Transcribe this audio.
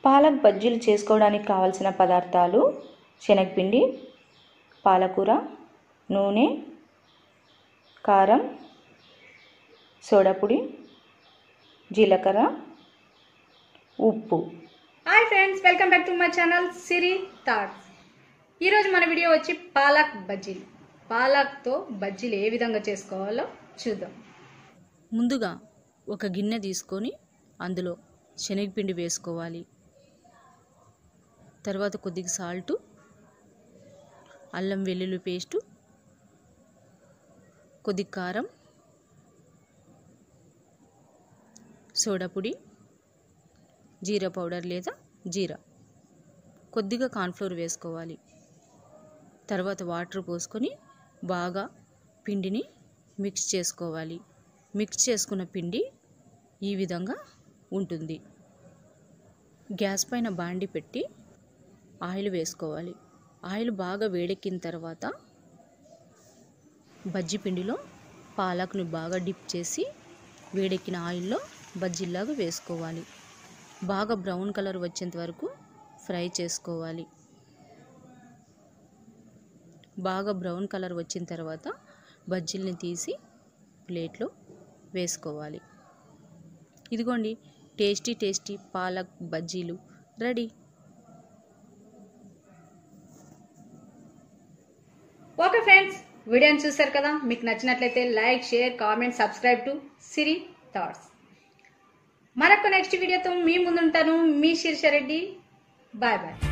పాలక్ బజ్జీలు చేసుకోవడానికి కావలసిన పదార్థాలు శనగపిండి పాలకూర నూనె కారం సోడాపొడి జీలకర్ర ఉప్పు hi friends welcome back to my channel Siri thoughts ఈరోజు మన వీడియో వచ్చి పాలక్ బజ్జీలు పాలక్తో బజ్జీలు ఏ విధంగా చేసుకోవాలో చూద్దాం ముందుగా ఒక గిన్నె తీసుకొని అందులో శనగపిండి వేసుకోవాలి తర్వాత కొద్దిగా సాల్టు అల్లం వెల్లుల్లి పేస్టు కొద్ది కారం సోడా పొడి జీరా పౌడర్ లేదా జీరా కొద్దిగా కార్న్ఫ్లోర్ వేసుకోవాలి తర్వాత వాటర్ పోసుకొని బాగా పిండిని మిక్స్ చేసుకోవాలి మిక్స్ చేసుకున్న పిండి ఈ విధంగా ఉంటుంది గ్యాస్ పైన బాండి పెట్టి ఆయిల్ వేసుకోవాలి ఆయిల్ బాగా వేడెక్కిన తర్వాత బజ్జీ పిండిలో పాలకుని బాగా డిప్ చేసి వేడెక్కిన ఆయిల్లో బజ్జీలాగా వేసుకోవాలి బాగా బ్రౌన్ కలర్ వచ్చేంత వరకు ఫ్రై చేసుకోవాలి బాగా బ్రౌన్ కలర్ వచ్చిన తర్వాత బజ్జీల్ని తీసి ప్లేట్లో వేసుకోవాలి ఇదిగోండి టేస్టీ టేస్టీ పాలక్ బజ్జీలు రెడీ ఓకే ఫ్రెండ్స్ వీడియోని చూసారు కదా మీకు నచ్చినట్లయితే like share comment subscribe to Siri thoughts మరొక నెక్స్ట్ వీడియోతో మీ ముందుంటాను మీ శీర్ష రెడ్డి బాయ్ బాయ్